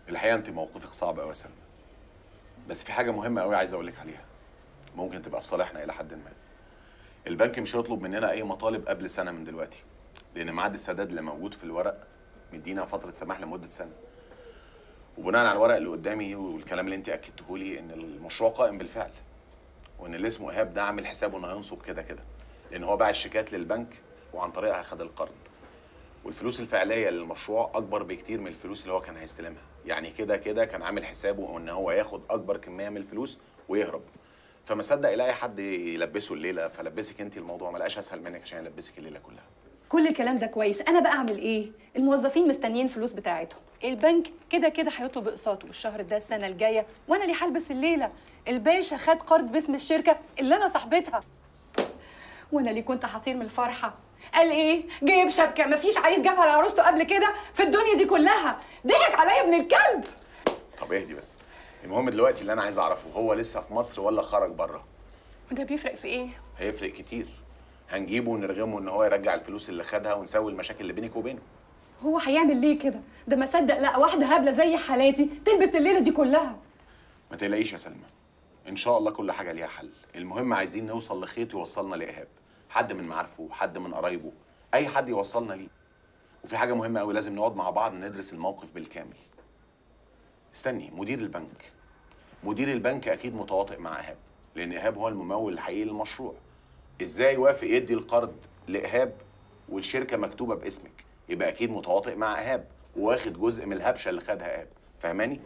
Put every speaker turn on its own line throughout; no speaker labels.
الحقيقه انت موقفك صعب قوي يا سلمى بس في حاجه مهمه قوي عايز اقول لك عليها ممكن تبقى في صالحنا الى حد ما البنك مش هيطلب مننا اي مطالب قبل سنه من دلوقتي لان ميعاد السداد اللي موجود في الورق مدينا فتره سماح لمده سنه وبناء على الورق اللي قدامي والكلام اللي انت اكدته لي ان المشروع قائم بالفعل وان اللي اسمه ايهاب ده عامل حسابه انه هينصب كده كده لان هو باع الشيكات للبنك وعن طريقها خد القرض والفلوس الفعليه للمشروع اكبر بكتير من الفلوس اللي هو كان هيستلمها يعني كده كده كان عامل حسابه ان هو ياخد اكبر كميه من الفلوس ويهرب فما صدق يلاقي حد يلبسه الليله فلبسك انت الموضوع ما لقاش اسهل منك عشان يلبسك الليله كلها
كل الكلام ده كويس انا بقى اعمل ايه الموظفين مستنيين فلوس بتاعتهم البنك كده كده هيطلب اقساطه الشهر ده السنه الجايه وانا اللي هلبس الليله الباشا خد قرض باسم الشركه اللي انا صاحبتها وانا اللي كنت هطير من الفرحه قال ايه جايب شبكه مفيش عريس جابها لعروسته قبل كده في الدنيا دي كلها ضحك عليا ابن الكلب
طب اهدي بس المهم دلوقتي اللي انا عايز اعرفه هو لسه في مصر ولا خرج بره
وده بيفرق في ايه
هيفرق كتير هنجيبه ونرغمه ان هو يرجع الفلوس اللي خدها ونسوي المشاكل اللي بينك وبينه
هو هيعمل ليه كده ده ما صدق لا واحده هبله زي حالاتي تلبس الليله دي كلها
ما تقلقيش يا سلمى ان شاء الله كل حاجه ليها حل المهم عايزين نوصل لخيط يوصلنا لايهاب حد من معارفه حد من قرايبه اي حد يوصلنا ليه وفي حاجه مهمه قوي لازم نقعد مع بعض ندرس الموقف بالكامل استني مدير البنك مدير البنك اكيد متواطئ مع ايهاب لان ايهاب هو الممول الحقيقي للمشروع ازاي يوافق يدي القرض لايهاب والشركه مكتوبه باسمك يبقى اكيد متواطئ مع ايهاب واخد جزء من الهبشه اللي خدها ايهاب فاهماني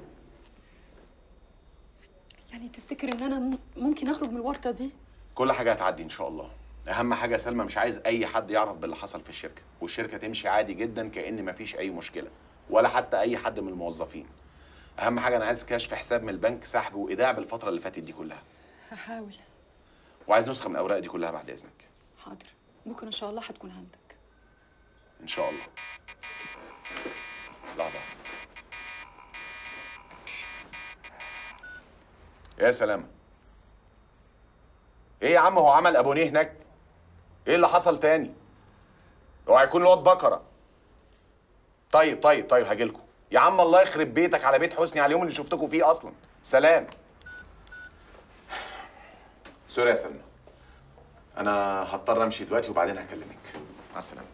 يعني تفتكر ان انا م- ممكن اخرج من الورطه دي
كل حاجه هتعدي ان شاء الله اهم حاجه يا سلمى مش عايز اي حد يعرف باللي حصل في الشركه والشركه تمشي عادي جدا كان مفيش اي مشكله ولا حتى اي حد من الموظفين اهم حاجه انا عايز كشف حساب من البنك سحب وايداع بالفتره اللي فاتت دي كلها
هحاول
وعايز نسخه من الاوراق دي كلها بعد اذنك
حاضر بكره ان شاء الله هتكون عندك
ان شاء الله لحظه يا سلامة ايه يا عم هو عمل ابونيه هناك ايه اللي حصل تاني اوعى يكون الواد بكره طيب طيب طيب هاجيلكوا يا عم الله يخرب بيتك على بيت حسني على اليوم اللي شفتكوا فيه اصلا سلام سوري يا سلمى انا هضطر امشي دلوقتي وبعدين هكلمك مع السلامه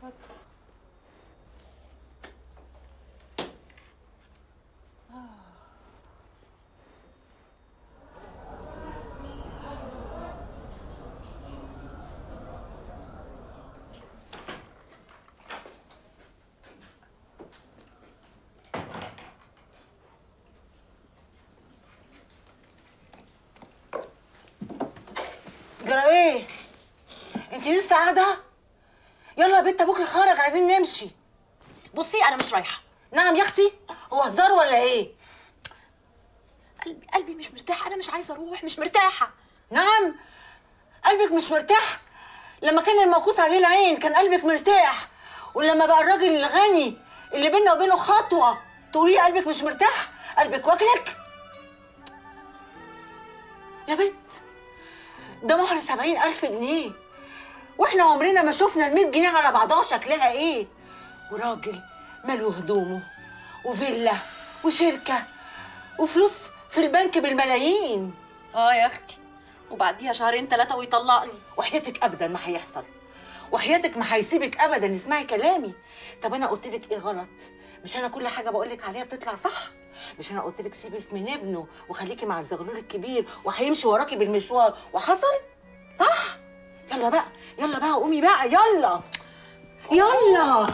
جرى ايه؟ انت لسه قاعدة؟ يلا يا بنت ابوك خرج عايزين نمشي
بصي انا مش رايحه
نعم يا اختي هو هزار ولا ايه؟
قلبي قلبي مش مرتاح انا مش عايزه اروح مش مرتاحه
نعم قلبك مش مرتاح لما كان الموقوس عليه العين كان قلبك مرتاح ولما بقى الراجل الغني اللي بيننا وبينه خطوة تقولي قلبك مش مرتاح قلبك واكلك يا بنت ده مهر سبعين ألف جنيه واحنا عمرنا ما شفنا المية جنيه على بعضها شكلها ايه وراجل ماله هدومه وفيلا وشركة وفلوس في البنك بالملايين
اه يا اختي وبعديها شهرين ثلاثه ويطلقني
وحياتك ابدا ما هيحصل وحياتك ما هيسيبك ابدا اسمعي كلامي طب انا قلت لك ايه غلط مش انا كل حاجه بقول لك عليها بتطلع صح مش انا قلت لك سيبك من ابنه وخليكي مع الزغلول الكبير وهيمشي وراكي بالمشوار وحصل صح يلا بقى يلا بقى قومي بقى يلا يلا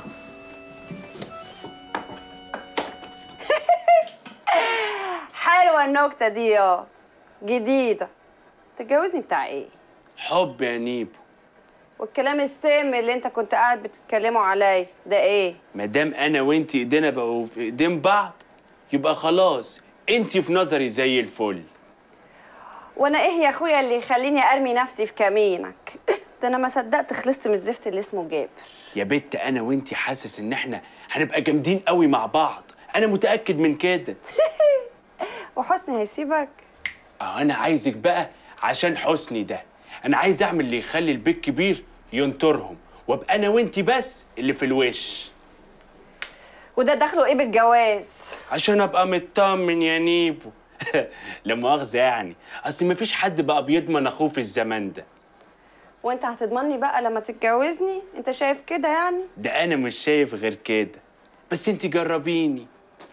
حلوة النكتة دي اه جديدة تتجوزني بتاع ايه؟
حب يا نيبو
والكلام السام اللي انت كنت قاعد بتتكلموا عليا ده ايه؟
ما دام انا وانت ايدينا بقوا في ايدين بعض يبقى خلاص انت في نظري زي الفل
وانا ايه يا اخويا اللي يخليني ارمي نفسي في كمينك؟ ده انا ما صدقت خلصت من الزفت اللي اسمه جابر
يا بت انا وانت حاسس ان احنا هنبقى جامدين قوي مع بعض انا متاكد من كده
وحسني هيسيبك؟
اه انا عايزك بقى عشان حسني ده انا عايز اعمل اللي يخلي البيت كبير ينطرهم وابقى انا وانت بس اللي في الوش
وده دخله ايه بالجواز؟
عشان ابقى مطمن يا نيبو لا مؤاخذة يعني اصل مفيش حد بقى بيضمن اخوه في الزمان ده
وانت هتضمني بقى لما تتجوزني انت شايف كده يعني
ده انا مش شايف غير كده بس انت جربيني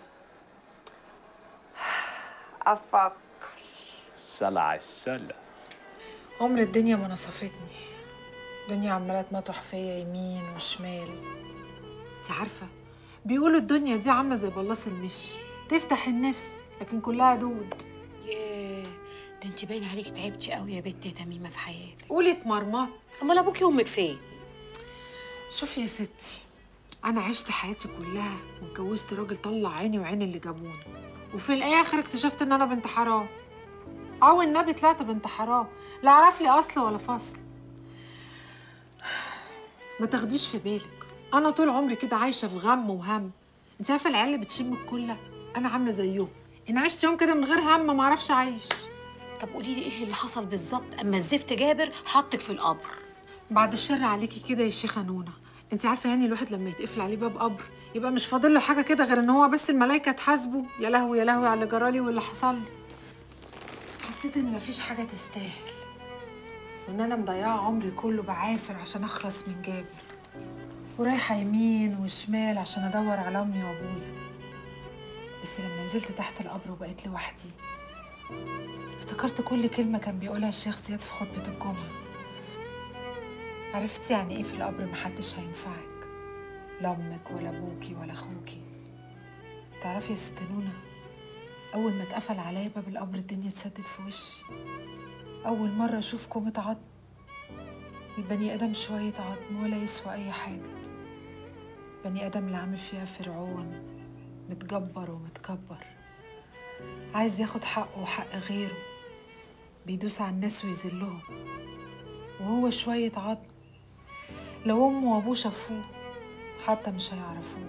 افكر
الصلاة على الصلاة
عمر الدنيا ما نصفتني الدنيا عمالة تمطح فيا يمين وشمال انت عارفة بيقولوا الدنيا دي عاملة زي بلاص المشي تفتح النفس لكن كلها دود
ياه ده انت باين عليكي تعبتي قوي يا بنت يا تميمه في حياتك
قولي اتمرمط
امال ابوكي وامك فين
شوفي يا ستي انا عشت حياتي كلها واتجوزت راجل طلع عيني وعين اللي جابوني وفي الاخر اكتشفت ان انا بنت حرام او النبي طلعت بنت حرام لا اعرف لي اصل ولا فصل ما تاخديش في بالك انا طول عمري كده عايشه في غم وهم انت عارفه العيال اللي بتشم الكله انا عامله زيهم ان عشت يوم كده من غير هم ما اعرفش اعيش
طب قولي لي ايه اللي حصل بالظبط اما الزفت جابر حطك في القبر
بعد الشر عليكي كده يا شيخه نونا انت عارفه يعني الواحد لما يتقفل عليه باب قبر يبقى مش فاضل له حاجه كده غير ان هو بس الملائكه تحاسبه يا لهوي يا لهوي على اللي جرالي واللي حصل لي حسيت ان مفيش حاجه تستاهل وان انا مضيعه عمري كله بعافر عشان اخلص من جابر ورايحه يمين وشمال عشان ادور على امي وابويا بس لما نزلت تحت القبر وبقيت لوحدي افتكرت كل كلمه كان بيقولها الشيخ زياد في خطبه الجمعه عرفت يعني ايه في القبر محدش هينفعك لا امك ولا ابوكي ولا اخوكي تعرفي يا ست نونا اول ما اتقفل عليا باب القبر الدنيا اتسدت في وشي اول مره اشوف كومه عظم البني ادم شويه عظم ولا يسوى اي حاجه بني ادم اللي عامل فيها فرعون متجبر ومتكبر عايز ياخد حقه وحق غيره بيدوس على الناس ويذلهم وهو شوية عظم لو أمه وأبوه شافوه حتى مش هيعرفوه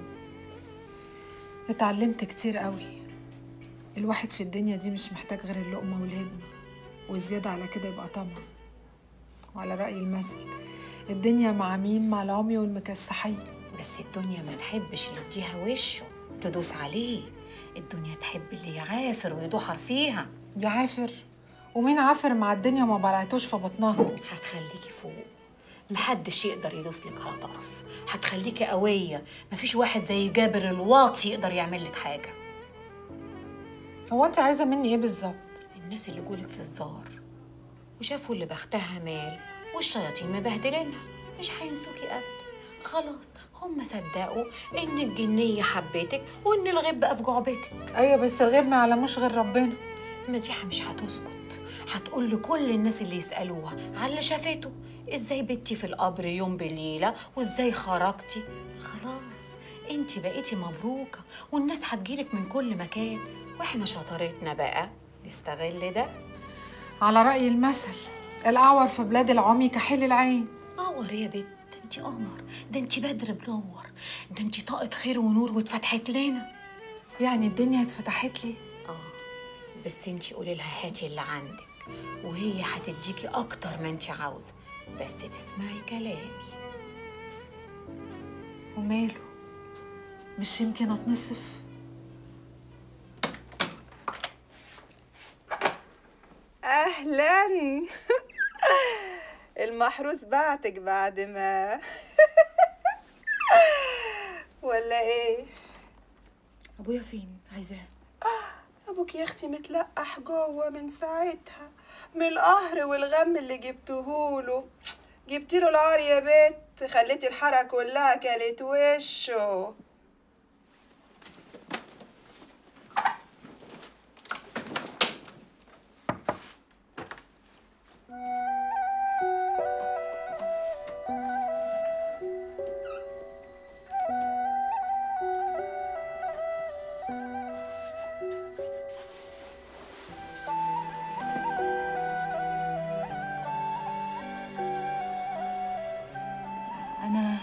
اتعلمت كتير قوي الواحد في الدنيا دي مش محتاج غير اللقمة والهدمة والزيادة على كده يبقى طمع وعلى رأي المثل الدنيا مع مين مع العمي والمكسحين
بس الدنيا ما تحبش اللي يديها وشه تدوس عليه الدنيا تحب اللي يعافر ويدحر فيها
يعافر ومين عافر مع الدنيا ما بلعتوش في بطنها
هتخليكي فوق محدش يقدر يدوس لك على طرف هتخليكي قوية مفيش واحد زي جابر الواطي يقدر يعمل لك حاجة
هو انت عايزة مني ايه بالظبط
الناس اللي جولك في الزار وشافوا اللي بختها مال والشياطين مبهدلينها مش هينسوكي ابدا خلاص هم صدقوا ان الجنية حبتك وان الغيب بقى في جعبتك
ايوه بس الغيب ما يعلموش غير ربنا
مديحة مش هتسكت هتقول لكل الناس اللي يسألوها على اللي شافته ازاي بتي في القبر يوم بليلة وازاي خرجتي خلاص انت بقيتي مبروكة والناس هتجيلك من كل مكان واحنا شطارتنا بقى نستغل ده
على رأي المثل الأعور في بلاد العمي كحيل العين
نور يا بت ده انت قمر ده انت بدر منور ده انت طاقة خير ونور واتفتحت لنا
يعني الدنيا اتفتحت لي
اه بس انت قولي لها هاتي اللي عندك وهي هتديكي اكتر ما انت عاوزه بس تسمعي كلامي
وماله مش يمكن اتنصف
اهلا المحروس بعتك بعد ما ولا ايه
ابويا فين عايزاه
ابوك يا اختي متلقح جوه من ساعتها من القهر والغم اللي جبتهوله جبتي له العار يا بت خليتي الحاره كلها كلت وشه
انا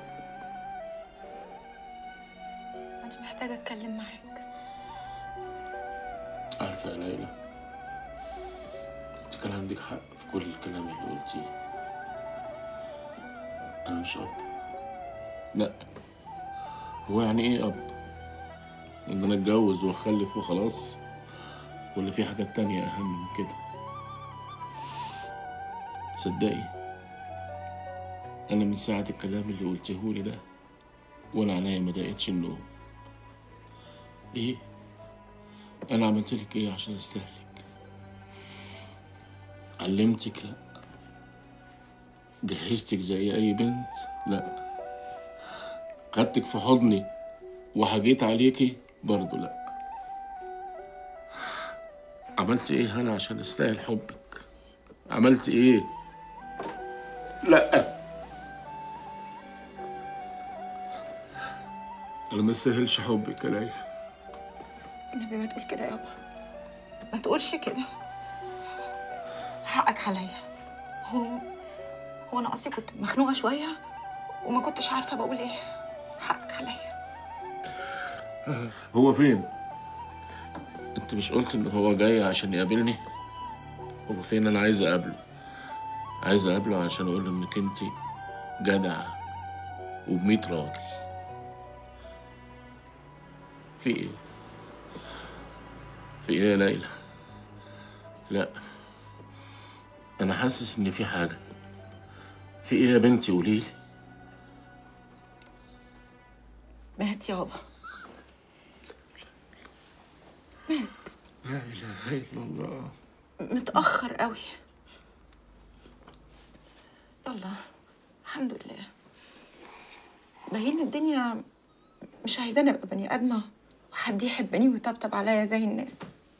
انا محتاجه اتكلم معاك
عارفة يا ليلى انت كان عندك حق في كل الكلام اللي قلتيه انا مش اب لا هو يعني ايه اب ان انا اتجوز واخلف وخلاص ولا في حاجات تانية اهم من كده تصدقي انا من ساعة الكلام اللي قلتهولي ده وانا عينيا ما ضاقتش النوم ايه انا عملت لك ايه عشان استهلك علمتك لا جهزتك زي اي بنت لا خدتك في حضني وحاجيت عليكي برضو لا عملت ايه انا عشان استاهل حبك عملت ايه لا انا ما استاهلش حبك يا ليلى
النبي ما تقول كده يابا ما تقولش كده حقك عليا هو هو انا اصلي كنت مخنوقه شويه وما كنتش عارفه بقول ايه حقك عليا
هو فين انت مش قلت ان هو جاي عشان يقابلني هو فين انا عايز اقابله عايز اقابله عشان اقول له انك انت جدعه وبميت راجل في ايه في ايه يا ليلى لا انا حاسس ان في حاجه في ايه يا بنتي قوليلي
مات يابا مات
لا اله الا الله
متأخر قوي يلا الحمد لله باين الدنيا مش عايزاني ابقى بني ادمه وحد يحبني ويطبطب عليا زي الناس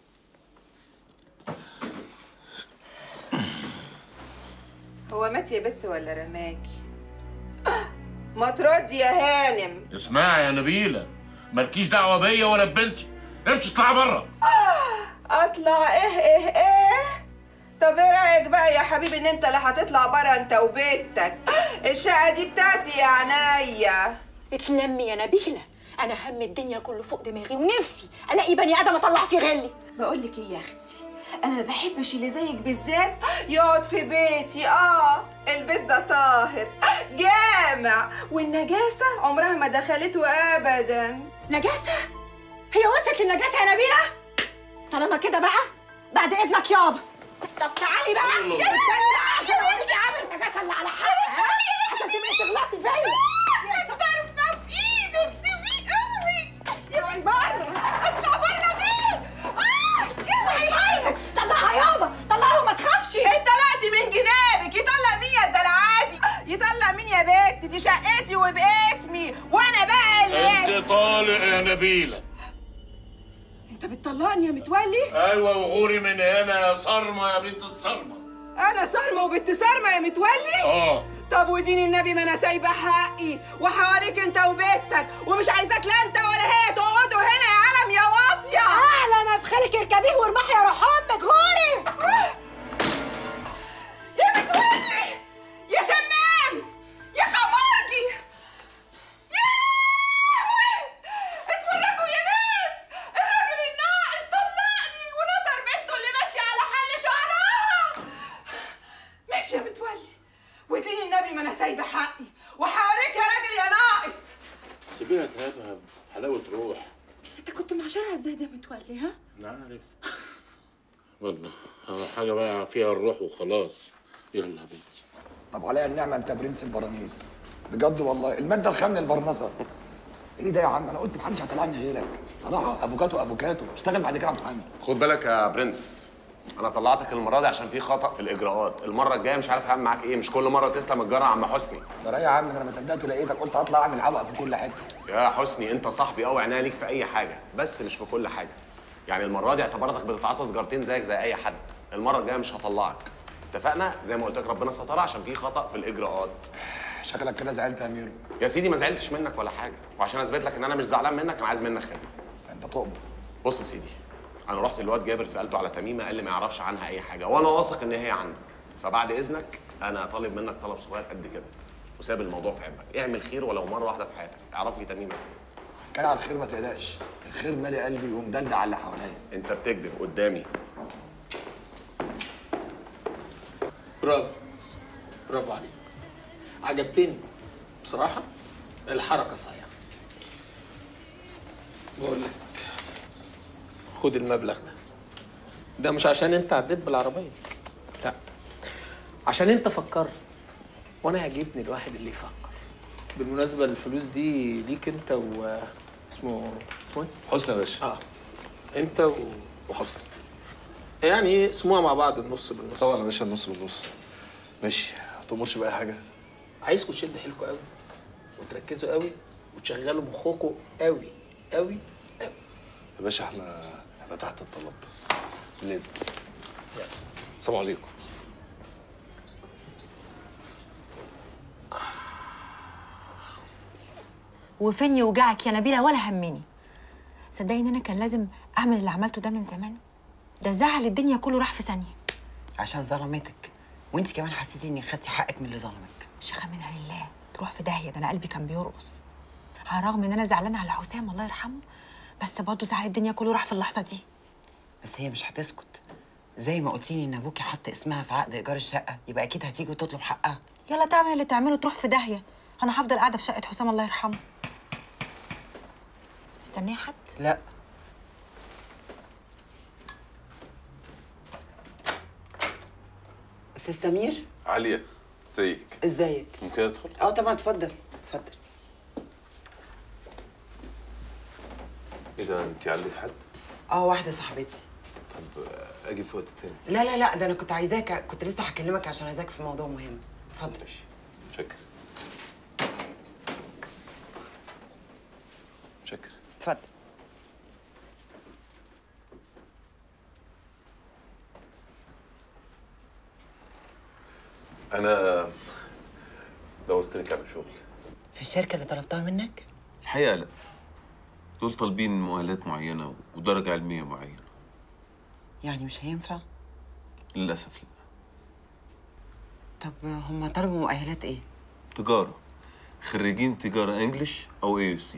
هو مات يا بت ولا رماكي ما تردي يا هانم
اسمعي يا نبيله مالكيش دعوه بيا ولا ببنتي امشي اطلعي بره
اطلع ايه ايه ايه طب ايه رايك بقى يا حبيبي ان انت اللي هتطلع بره انت وبيتك الشقه دي بتاعتي يا عينيا
اتلمي يا نبيلة أنا هم الدنيا كله فوق دماغي ونفسي ألاقي بني آدم أطلع فيه غلي
بقول لك ايه يا اختي انا ما بحبش اللي زيك بالذات يقعد في بيتي اه البيت ده طاهر جامع والنجاسه عمرها ما دخلته ابدا
نجاسة هي وصلت للنجاسة يا نبيلة طالما كده بقى بعد إذنك يابا طب تعالي بقى يا استني بقى عشان أقول لك عامل النجاسة اللي على حق عشان تبقي تغلطي فيا
يا ضربه في ايدك سيبيه قوي
يا بره
اطلع بره فين اه اوعي
عينك طلعها يابا طلعها وما تخافش
انت طلعتي من جنابك يطلع مين يا الدلعادي يطلع مين يا بنت دي شقتي وباسمي وانا بقى اللي
انت طالق يا نبيله
انت بتطلقني يا متولي
ايوه وغوري من هنا يا صرمه يا بنت الصرمه
انا صارمه وبنت صارمه يا متولي
اه
طب ودين النبي ما انا سايبه حقي وحواريك انت وبيتك ومش عايزاك لا انت ولا هي تقعدوا هنا يا علم يا واطيه
أعلى ما في خالك اركبيه وارمحي يا روح أمك غوري
يا متولي يا شمام يا خمارجي يا لهوي اتفرجوا يا ناس الراجل الناقص طلقني ونصر بنته اللي ماشيه على حل شعرها ماشي يا متولي ودين النبي ما انا سايبه حقي وحواريك يا راجل يا ناقص
سيبيها تهبها حلاوه روح
انت كنت معشرها ازاي دي يا متولي ها
انا عارف والله هو حاجه بقى فيها الروح وخلاص يلا يا بنتي
طب عليا النعمه انت برنس البرانيس بجد والله الماده الخام للبرمصه ايه ده يا عم انا قلت محدش هيطلعني غيرك صراحه افوكاتو افوكاتو اشتغل بعد كده محامي
خد بالك يا برنس انا طلعتك المره دي عشان في خطا في الاجراءات المره الجايه مش عارف هعمل معاك ايه مش كل مره تسلم الجرة عم حسني
ده يا عم انا ما صدقت لقيتك قلت هطلع اعمل عبق في كل حته
يا حسني انت صاحبي قوي عينيا ليك في اي حاجه بس مش في كل حاجه يعني المره دي اعتبرتك بتتعاطى سجارتين زيك زي اي حد المره الجايه مش هطلعك اتفقنا زي ما قلت لك ربنا سترها عشان في خطا في الاجراءات
شكلك كده زعلت يا ميرو
يا سيدي ما زعلتش منك ولا حاجه وعشان اثبت لك ان انا مش زعلان منك انا عايز منك خدمه
انت تؤمر
بص يا سيدي انا رحت للواد جابر سالته على تميمه قال لي ما يعرفش عنها اي حاجه وانا واثق ان هي عندك فبعد اذنك انا طالب منك طلب صغير قد كده وساب الموضوع في عبك اعمل خير ولو مره واحده في حياتك اعرف لي تميمه فين
كان على الخير ما تقلقش الخير مالي قلبي ومدلدع على اللي حواليا
انت بتكذب قدامي
برافو برافو عليك عجبتني بصراحة الحركة صحيحة بقول لك خد المبلغ ده ده مش عشان انت عديت بالعربيه لا عشان انت فكرت وانا يعجبني الواحد اللي يفكر بالمناسبه الفلوس دي ليك انت و اسمه اسمه ايه
حسني يا باشا
اه انت و... وحسني يعني اسموها مع بعض النص بالنص
طبعا يا باشا النص بالنص ماشي ما تأمرش بأي حاجة
عايزكم تشدوا حيلكم قوي وتركزوا قوي وتشغلوا مخكم قوي قوي
يا باشا احنا احنا تحت الطلب لازم السلام عليكم
وفين يوجعك يا نبيله ولا همني صدقني ان انا كان لازم اعمل اللي عملته ده من زمان ده زعل الدنيا كله راح في ثانيه
عشان ظلمتك وانت كمان حسيتي انك خدتي حقك من اللي ظلمك
شيخه منها لله تروح في داهيه ده انا قلبي كان بيرقص على الرغم ان انا زعلانه على حسام الله يرحمه بس برضه زعل الدنيا كله راح في اللحظه دي
بس هي مش هتسكت زي ما قلتي لي ان ابوكي حط اسمها في عقد ايجار الشقه يبقى اكيد هتيجي وتطلب حقها
يلا تعمل اللي تعمله تروح في داهيه انا هفضل قاعده في شقه حسام الله يرحمه مستنيه حد
لا استاذ سمير
عليا ازيك
ازيك
ممكن ادخل
اه طبعا اتفضل اتفضل
ايه ده انت عندك حد
اه واحده صاحبتي
طب اجي في وقت تاني
لا لا لا ده انا كنت عايزاك كنت لسه هكلمك عشان عايزاك في موضوع مهم اتفضل
شكرا شكرا
اتفضل
انا دورت لك على شغل
في الشركه اللي طلبتها منك
الحقيقه لا دول طالبين مؤهلات معينه ودرجه علميه معينه
يعني مش هينفع
للاسف لا
طب هم طلبوا مؤهلات ايه
تجاره خريجين تجاره انجلش او اي سي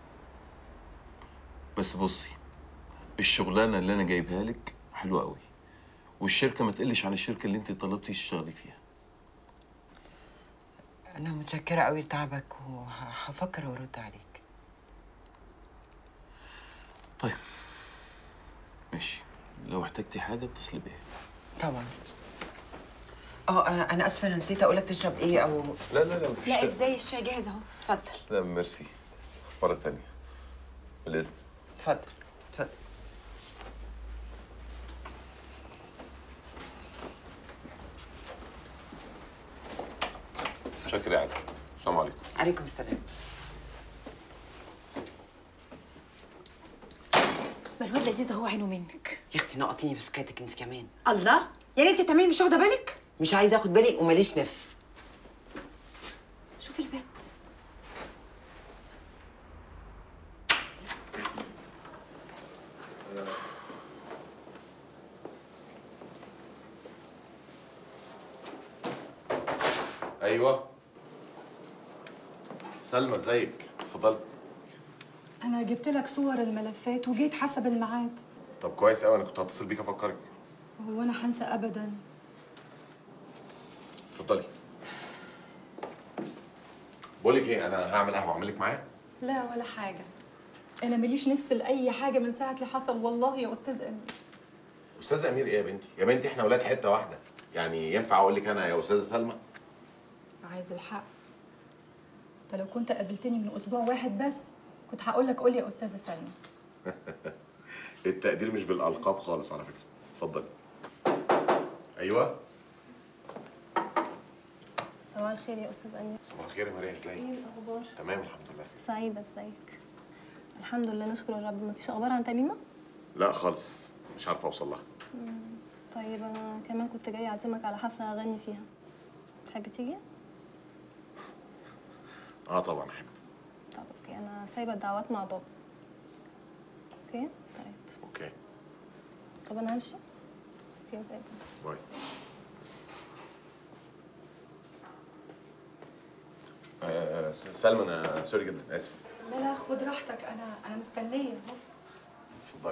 بس بصي الشغلانه اللي انا جايبها لك حلوه قوي والشركه ما تقلش عن الشركه اللي انت طلبتي تشتغلي فيها
انا متشكره قوي لتعبك وهفكر وارد عليك
طيب ماشي لو احتجتي حاجه اتصلي بيا
طبعا اه آه، انا اسفه انا نسيت اقول لك تشرب ايه او
لا لا لا مفيش
لا
داعي.
ازاي الشاي جاهز اهو اتفضل
لا ميرسي مره تانية بالاذن
اتفضل اتفضل
شكرا يا علي السلام عليكم
عليكم السلام
ما الواد لذيذ اهو عينه منك
يا اختي نقطيني بسكاتك انت كمان
الله يعني انت تمام مش واخده بالك
مش عايزه اخد بالي وماليش نفس
شوفي البيت
ايوه سلمى ازيك اتفضلي
انا جبت لك صور الملفات وجيت حسب الميعاد
طب كويس قوي انا كنت هتصل بيك افكرك
هو انا هنسى ابدا
اتفضلي بقول لك ايه انا هعمل قهوه اعمل لك معايا
لا ولا حاجه انا ماليش نفس لاي حاجه من ساعه اللي حصل والله يا استاذ امير
استاذ امير ايه يا بنتي يا بنتي احنا ولاد حته واحده يعني ينفع اقول لك انا يا استاذه سلمى
عايز الحق انت لو كنت قابلتني من اسبوع واحد بس كنت هقول لك قول لي يا استاذه سلمى
التقدير مش بالالقاب خالص على فكره اتفضلي ايوه
صباح الخير يا استاذ امير
صباح الخير يا مريم ازيك
ايه الاخبار
تمام الحمد لله
سعيده ازيك الحمد لله نشكر الرب مفيش اخبار عن تميمه
لا خالص مش عارفه اوصل لها
مم. طيب انا كمان كنت جايه اعزمك على حفله اغني فيها تحب تيجي
اه طبعا احب
طب اوكي انا سايبه الدعوات مع بابا اوكي طيب
اوكي
طب انا همشي اوكي باي
باي آه س- سلمى انا سوري جدا اسف
لا لا خد راحتك انا انا مستنيه اهو
اتفضلي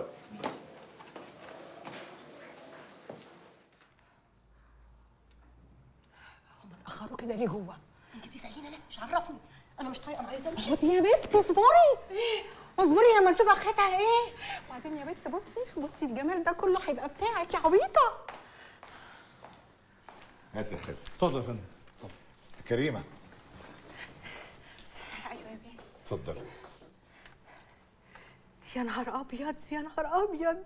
اتاخروا كده ليه جوه
انت بتساليني انا مش عرفني انا مش طايقه انا عايزه امشي
اقعدي يا بنتي اصبري
اصبري لما نشوف اخرتها ايه وبعدين يا بنت بصي بصي الجمال ده كله هيبقى بتاعك يا عبيطه
هات يا خالد
اتفضل يا فندم
ست كريمه
ايوه يا بيه
اتفضل
يا نهار ابيض يا نهار ابيض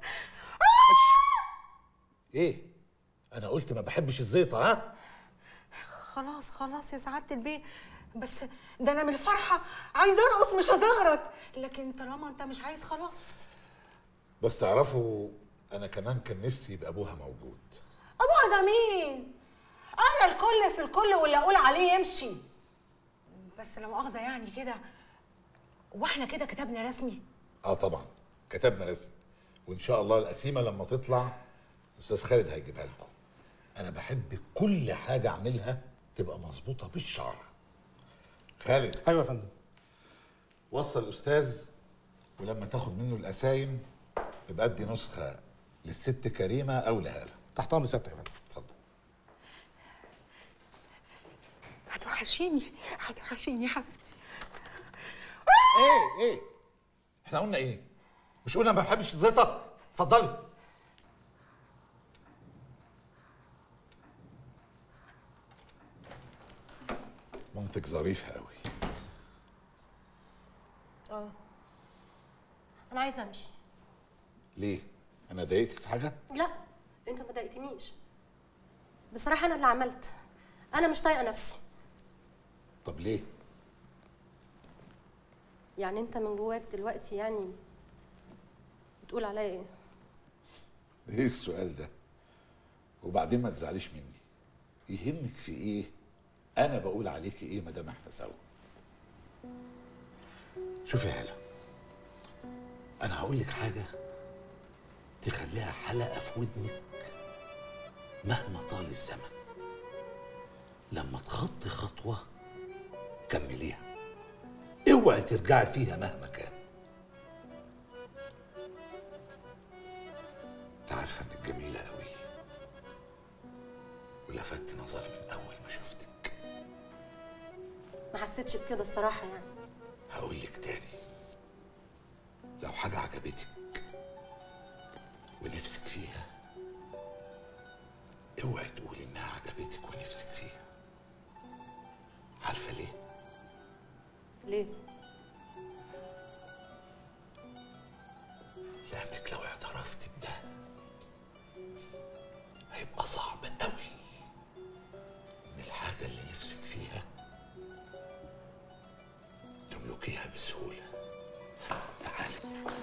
ايه انا قلت ما بحبش الزيطه ها
خلاص خلاص يا سعاده البيه بس ده انا من الفرحه عايزه ارقص مش هزغرط لكن طالما انت مش عايز خلاص
بس تعرفوا انا كمان كان نفسي يبقى ابوها موجود
ابوها ده مين انا الكل في الكل واللي اقول عليه يمشي بس لا مؤاخذه يعني كده واحنا كده كتبنا رسمي
اه طبعا كتبنا رسمي وان شاء الله القسيمه لما تطلع استاذ خالد هيجيبها لكم انا بحب كل حاجه اعملها تبقى مظبوطه بالشعر خالد
ايوه يا فندم
وصل الاستاذ ولما تاخد منه القسايم يبقى ادي نسخه للست كريمه او لهاله
تحت امر سيادتك يا فندم
اتفضل
هتوحشيني هتوحشيني يا حبيبتي
ايه ايه احنا قلنا ايه مش قلنا ما بحبش الزيطه اتفضلي منطق ظريف قوي
اه انا عايزه امشي
ليه انا ضايقتك في حاجه
لا انت ما ضايقتنيش بصراحه انا اللي عملت انا مش طايقه نفسي
طب ليه
يعني انت من جواك دلوقتي يعني بتقول عليا ايه
ايه السؤال ده وبعدين ما تزعليش مني يهمك في ايه انا بقول عليكي ايه ما دام احنا سوا شوفي يا هلا انا هقول لك حاجه تخليها حلقه في ودنك مهما طال الزمن لما تخطي خطوه كمليها اوعي ترجعي فيها مهما كان انت عارفه انك جميله قوي ولفت نظري من اول ما شفتك
ما حسيتش بكده الصراحه يعني
هقول لك تاني لو حاجه عجبتك ونفسك فيها اوعي تقولي انها عجبتك ونفسك فيها عارفه ليه
ليه
لانك لو اعترفت بده هيبقى صعب قوي ان الحاجه اللي نفسك فيها تملكيها بسهوله تعالي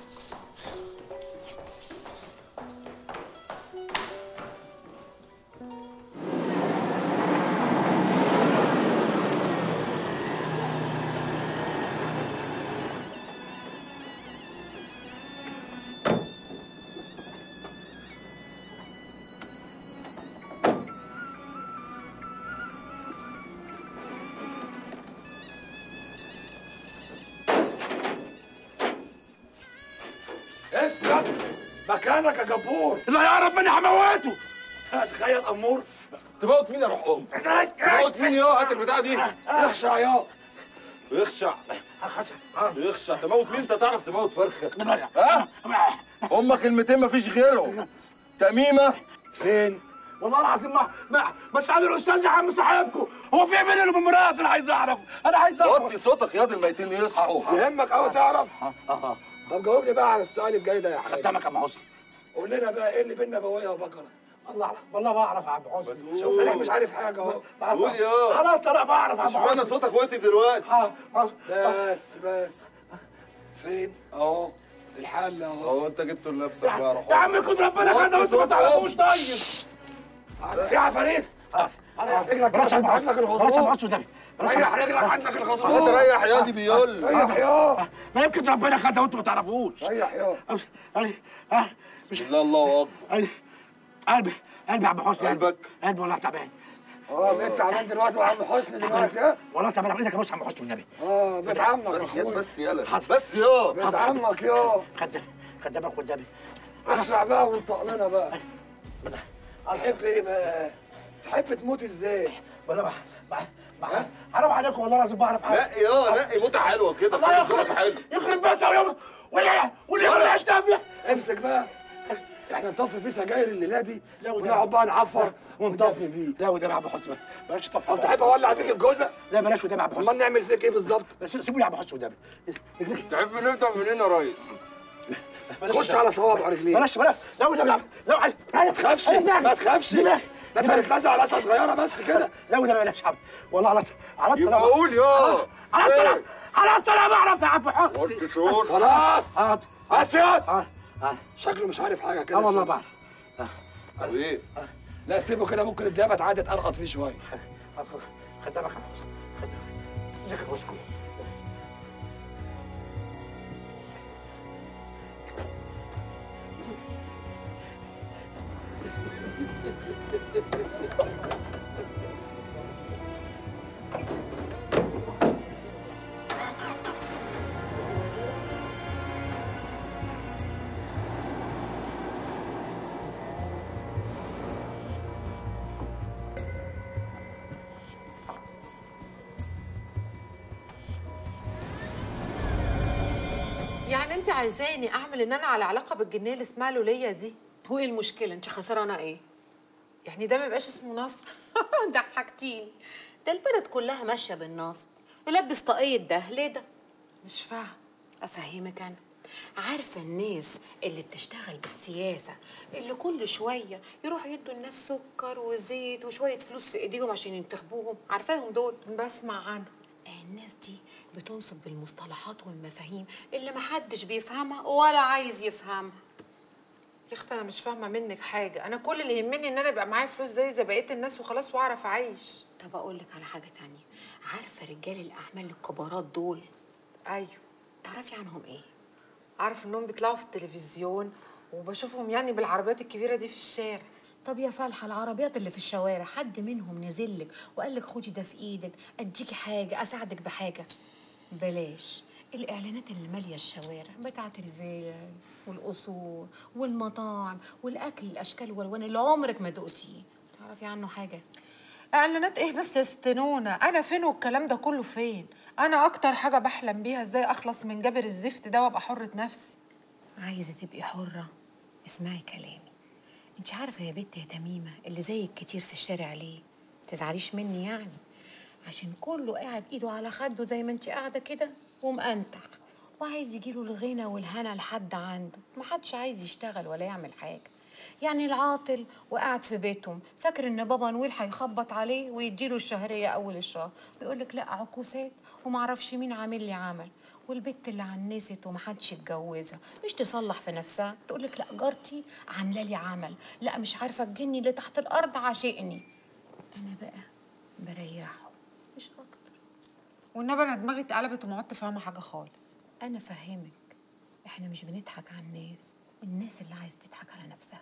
اسلم مكانك يا جبور اللي هيقرب مني هموته تخيل امور
تموت مين يا روح ام؟ تموت مين يا هات البتاعه دي
اخشع يا
يخشع يخشع تموت مين انت تعرف تموت فرخه ها هما كلمتين مفيش غيرهم تميمه
فين والله العظيم ما ما, ما تسالوا الاستاذ يا عم صاحبكم هو في بيني وبين مراتي انا عايز اعرف انا عايز اعرف
وطي صوتك يا دي الميتين يصحوا
يهمك قوي تعرف طب جاوبني بقى على السؤال الجاي ده يا حبيبي خدامك يا ام حسني قول لنا بقى ايه اللي بيننا بوايه وبقره الله اعلم والله بعرف يا عم حسني شوف انا مش عارف حاجه اهو
قول يا
انا طلع بعرف يا عم
اشمعنى
حسني
صوتك وطي دلوقتي
بس بس فين اهو الحل اهو
هو انت جبته لنفسك بقى يا روح
يا عم كنت ربنا
وطي
خدها وانت ما
صوتك.
تعرفوش طيب يا عفاريت رجلك عندك عندك الغضروف ريح رجلك عندك الغضروف
هتريح يا دي بيقول
ريح يا ما يمكن ربنا خدها وانتوا ما تعرفوش ريح يا
بسم الله الله اكبر
قلبي قلبي يا عم حسني
قلبك
قلبي والله تعبان اه بقيت تعبان دلوقتي وعم حسني دلوقتي ها والله تعبان عم ايدك يا بص يا عم حسني والنبي اه بيت عمك
بس
يا
يا
اخويا
بس يلا بس يا
بيت عمك يا
خدام خدامك قدامي
اخشع بقى وانطق لنا بقى هتحب ايه بقى؟ تحب تموت ازاي؟ ولا بح... بح... بح... حرام عليكم والله لازم بعرف حاجه
نقي يا نقي موتة حلوه كده
الله
خلي
يخرب
ذوقك حلو
يخرب بيتها ويوم ولا ولا ولا اشتافيه امسك بقى احنا نطفي فيه سجاير الليله دي ونقعد بقى نعفر ونطفي فيه لا وده يا ابو حسن بلاش تطفي انت تحب اولع بيك الجوزه لا بلاش وده يا ابو حسن امال نعمل فيك ايه بالظبط بس سيبوني يا ابو حسن وده
تحب نبدا منين يا ريس؟
خش على صوابع رجليك بلاش بلاش لا وده لا لا ما تخافش ما تخافش ده انت هتتلزق على قصه صغيره بس كده لا وده بلاش حب والله على على الطلاق
يبقى قول يا
على الطلاق على الطلاق بعرف يا عم حسن
قلت شهور
خلاص حاضر اسياد شكله مش عارف حاجه كده اه والله بعرف
طب ايه؟
لا سيبه كده ممكن الدابه تعدي تقرقط فيه شويه خدامك يا حسن خدامك يا حسن
يعني انت عايزاني اعمل ان انا على علاقه بالجنيه اللي اسمها لولية دي
هو ايه المشكله انت خسرانه ايه
يعني ده ما يبقاش اسمه نصب
ضحكتيني ده البلد كلها ماشيه بالنصب يلبس طاقيه ده ليه ده
مش فاهم
افهمك انا عارفه الناس اللي بتشتغل بالسياسه اللي كل شويه يروحوا يدوا الناس سكر وزيت وشويه فلوس في ايديهم عشان ينتخبوهم عارفاهم دول
بسمع عنهم
الناس دي بتنصب بالمصطلحات والمفاهيم اللي محدش بيفهمها ولا عايز يفهمها
يا اختي انا مش فاهمه منك حاجه انا كل اللي يهمني ان انا يبقى معايا فلوس زي زي بقيه الناس وخلاص واعرف اعيش
طب اقول لك على حاجه تانية عارفه رجال الاعمال الكبارات دول
ايوه
تعرفي عنهم ايه
اعرف انهم بيطلعوا في التلفزيون وبشوفهم يعني بالعربيات الكبيره دي في الشارع
طب يا فالحه العربيات اللي في الشوارع حد منهم نزل لك وقال لك خدي ده في ايدك اديكي حاجه اساعدك بحاجه بلاش الاعلانات اللي ماليه الشوارع بتاعه الفيلل والقصور والمطاعم والاكل الاشكال والوان اللي عمرك ما دقتيه تعرفي عنه حاجه
اعلانات ايه بس يا ستنونه انا فين والكلام ده كله فين انا اكتر حاجه بحلم بيها ازاي اخلص من جابر الزفت ده وابقى حره نفسي
عايزه تبقي حره اسمعي كلامي انت عارفه يا بنت يا تميمه اللي زيك كتير في الشارع ليه تزعليش مني يعني عشان كله قاعد ايده على خده زي ما انت قاعده كده ومأنتخ وعايز يجيله الغنى والهنا لحد عنده محدش عايز يشتغل ولا يعمل حاجه يعني العاطل وقاعد في بيتهم فاكر ان بابا نويل هيخبط عليه ويديله الشهريه اول الشهر ويقول لك لا عكوسات ومعرفش مين عامل لي عمل والبت اللي عنست ومحدش يتجوزها مش تصلح في نفسها تقول لك لا جارتي عامله لي عمل لا مش عارفه الجني اللي تحت الارض عاشقني انا بقى بريحه مش اكتر
والنبي انا دماغي اتقلبت وما عدت فاهمه حاجه خالص
انا فاهمك احنا مش بنضحك على الناس الناس اللي عايز تضحك على نفسها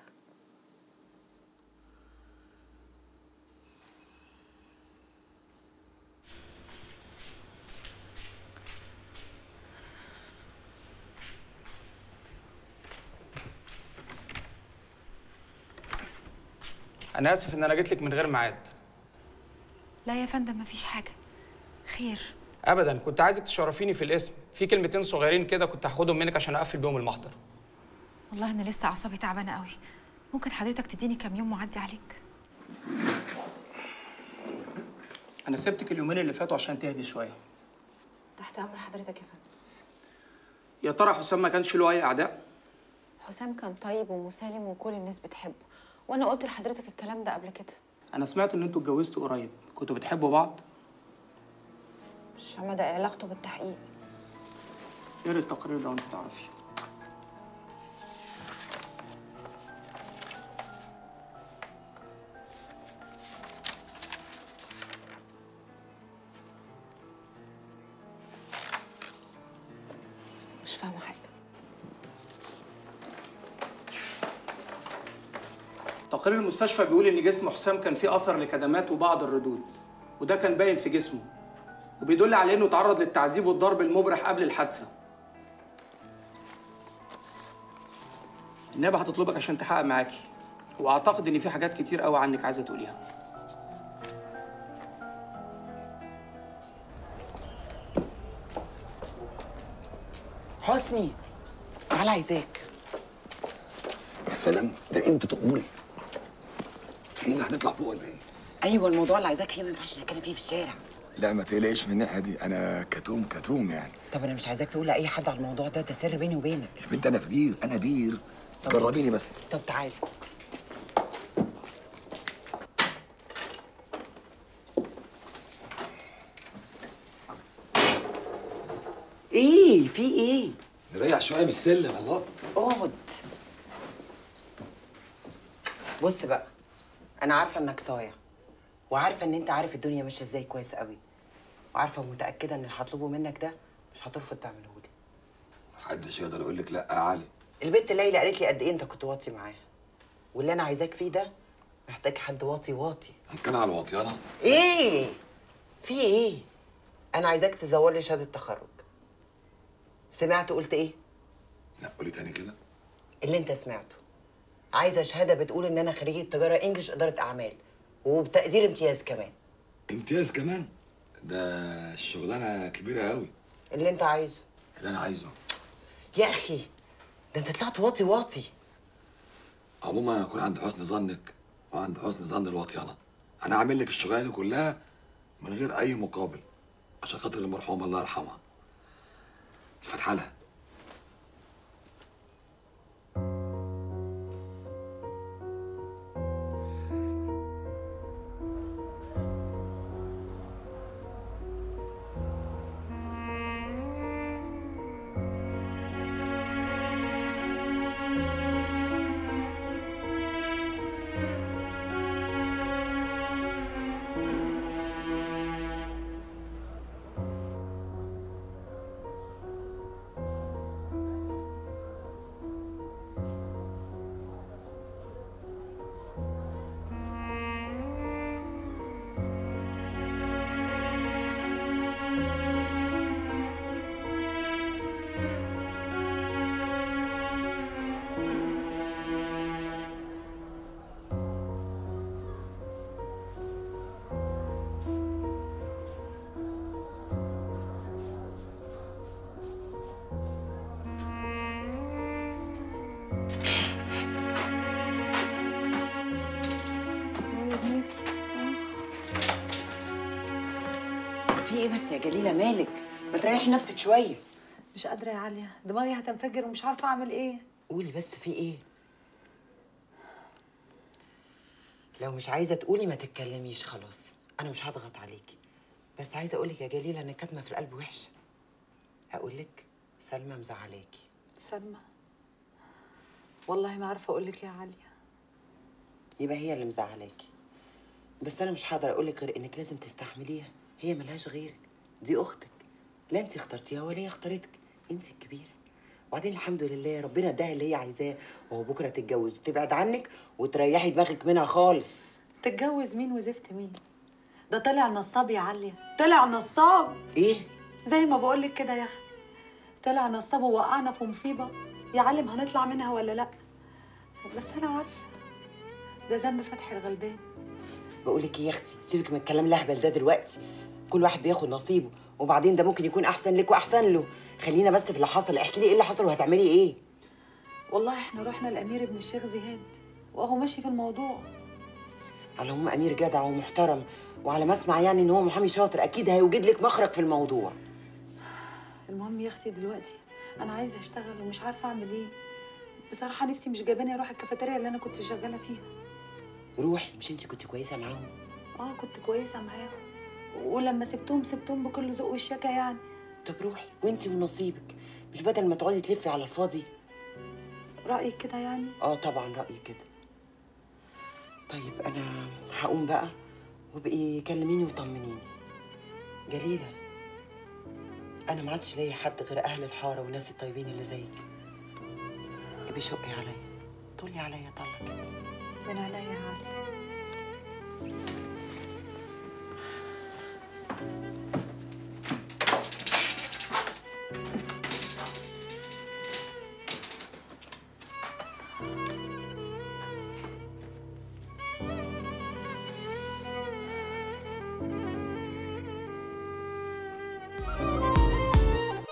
انا اسف ان انا جيت لك من غير ميعاد
لا يا فندم مفيش حاجة خير
ابدا كنت عايزك تشرفيني في الاسم في كلمتين صغيرين كده كنت هاخدهم منك عشان اقفل بيهم المحضر
والله أنا لسه أعصابي تعبانة قوي ممكن حضرتك تديني كام يوم معدي عليك
انا سبتك اليومين اللي فاتوا عشان تهدي شويه
تحت أمر حضرتك يا فندم
يا ترى حسام ما كانش له اي اعداء
حسام كان طيب ومسالم وكل الناس بتحبه وأنا قلت لحضرتك الكلام ده قبل كده
انا سمعت ان انتوا اتجوزتوا قريب كنتوا بتحبوا بعض
مش فاهمة ده إيه علاقته بالتحقيق
اقري التقرير ده وانت تعرفي
مش فاهمة حاجة
تقرير المستشفى بيقول ان جسم حسام كان فيه اثر لكدمات وبعض الردود وده كان باين في جسمه وبيدل على انه تعرض للتعذيب والضرب المبرح قبل الحادثه النيابه هتطلبك عشان تحقق معاكي واعتقد ان في حاجات كتير قوي عنك عايزه تقوليها
حسني تعالى عايزاك
يا سلام ده انت تأمري هنا هنطلع فوق ولا ايه؟
ايوه الموضوع اللي عايزاك فيه ما ينفعش نتكلم فيه في الشارع
لا ما تقلقش من الناحيه دي انا كتوم كتوم يعني
طب انا مش عايزاك تقول لاي حد على الموضوع ده ده سر بيني وبينك
يا بنت انا كبير انا بير جربيني بس
طب تعالى ايه في ايه
نريح شويه من السلم الله
اقعد بص بقى انا عارفه انك صايع وعارفه ان انت عارف الدنيا ماشيه ازاي كويس قوي وعارفه ومتاكده ان اللي هطلبه منك ده مش هترفض تعمله لي
محدش يقدر يقول لك لا يا علي
البنت ليلى قالت لي قد ايه انت كنت واطي معاها واللي انا عايزاك فيه ده محتاج حد واطي واطي
ان كان على الواطيانه
ايه في ايه انا عايزاك تزور لي شهاده تخرج سمعت قلت ايه
لا قولي تاني كده
اللي انت سمعته عايزه شهاده بتقول ان انا خريجه تجاره انجلش اداره اعمال وبتقدير امتياز كمان
امتياز كمان ده الشغلانه كبيره قوي
اللي انت عايزه
اللي انا عايزه
يا اخي ده انت طلعت واطي واطي
عموما انا اكون عند حسن ظنك وعند حسن ظن الواطيانه انا عامل لك الشغلانه دي كلها من غير اي مقابل عشان خاطر المرحومه الله يرحمها الفتحه لها
في ايه بس يا جليله مالك ما تريحي نفسك شويه
مش قادرة يا عالية دماغي هتنفجر ومش عارفة أعمل إيه
قولي بس في ايه لو مش عايزه تقولي ما تتكلميش خلاص انا مش هضغط عليكي بس عايزه اقولك يا جليله ان كاتمه في القلب وحشه اقولك سلمى مزعلاكي
سلمى والله ما عارفة أقول لك يا عالية
يبقى هي اللي مزعلاكي بس انا مش هقدر اقولك غير انك لازم تستحمليها هي ملهاش غيرك دي اختك لا انت اخترتيها ولا هي اختارتك انت الكبيره وبعدين الحمد لله ربنا اداها اللي هي عايزاه وهو بكره تتجوز وتبعد عنك وتريحي دماغك منها خالص
تتجوز مين وزفت مين ده طلع نصاب يا عالية طلع نصاب
ايه
زي ما بقول لك كده يا اختي طلع نصاب ووقعنا في مصيبة يعلم هنطلع منها ولا لا بس أنا عارفة ده ذنب فتحي الغلبان
بقولك ايه يا اختي سيبك من الكلام الاهبل ده دلوقتي كل واحد بياخد نصيبه وبعدين ده ممكن يكون احسن لك واحسن له خلينا بس في اللي حصل احكي لي ايه اللي حصل وهتعملي ايه
والله احنا رحنا لأمير ابن الشيخ زياد وهو ماشي في الموضوع
على العموم امير جدع ومحترم وعلى ما اسمع يعني ان هو محامي شاطر اكيد هيوجد لك مخرج في الموضوع
المهم يا اختي دلوقتي انا عايزه اشتغل ومش عارفه اعمل ايه بصراحه نفسي مش جايباني اروح الكافيتيريا اللي انا كنت شغاله فيها
روحي مش انت كنت كويسه معاهم
اه كنت كويسه معاهم ولما سبتهم سبتهم بكل ذوق والشياكه يعني
طب روحي وانت ونصيبك مش بدل ما تقعدي تلفي على الفاضي
رايك كده يعني
اه طبعا رايي كده طيب انا هقوم بقى وبقي كلميني وطمنيني جليله انا ما عادش ليا حد غير اهل الحاره والناس الطيبين اللي زيك ابقي شقي عليا طولي عليا طلة كده
من عينيا يا علي